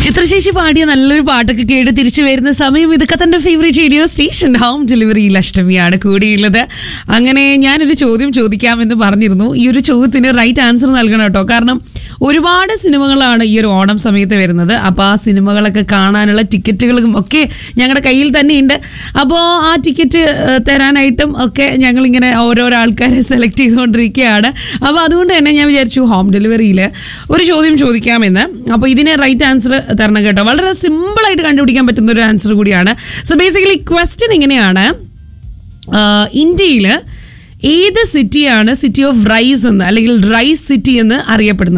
ചിത്രശേഷി പാടിയ നല്ലൊരു പാട്ടൊക്കെ കേട്ട് തിരിച്ചു വരുന്ന സമയം ഇതൊക്കെ തന്റെ ഫേവറേറ്റ് റേഡിയോ സ്റ്റേഷൻ ഹോം ഡെലിവറിയിൽ അഷ്ടമിയാണ് കൂടിയുള്ളത് അങ്ങനെ ഞാനൊരു ചോദ്യം ചോദിക്കാമെന്ന് പറഞ്ഞിരുന്നു ഈ ഒരു ചോദ്യത്തിന് റൈറ്റ് ആൻസർ നൽകണം കേട്ടോ കാരണം ഒരുപാട് സിനിമകളാണ് ഈ ഒരു ഓണം സമയത്ത് വരുന്നത് അപ്പോൾ ആ സിനിമകളൊക്കെ കാണാനുള്ള ടിക്കറ്റുകളും ഒക്കെ ഞങ്ങളുടെ കയ്യിൽ തന്നെയുണ്ട് അപ്പോൾ ആ ടിക്കറ്റ് ഏഹ്, തരാനായിട്ടും ഒക്കെ ഞങ്ങളിങ്ങനെ ഓരോരോ ആൾക്കാരെ സെലക്ട് ചെയ്തുകൊണ്ടിരിക്കുകയാണ് അപ്പോൾ അതുകൊണ്ട് തന്നെ ഞാൻ വിചാരിച്ചു ഹോം ഡെലിവറിയിൽ ഒരു ചോദ്യം ചോദിക്കാമെന്ന് അപ്പോൾ ഇതിന് റൈറ്റ് ആൻസർ തരണം കേട്ടോ വളരെ സിമ്പിളായിട്ട് കണ്ടുപിടിക്കാൻ പറ്റുന്ന ഒരു ആൻസർ കൂടിയാണ് സോ ബേസിക്കലി ക്വസ്റ്റ്യൻ ഇങ്ങനെയാണ് ഇന്ത്യയിൽ ഏത് സിറ്റിയാണ് സിറ്റി ഓഫ് റൈസ് എന്ന് അല്ലെങ്കിൽ റൈസ് സിറ്റി എന്ന് അറിയപ്പെടുന്നത്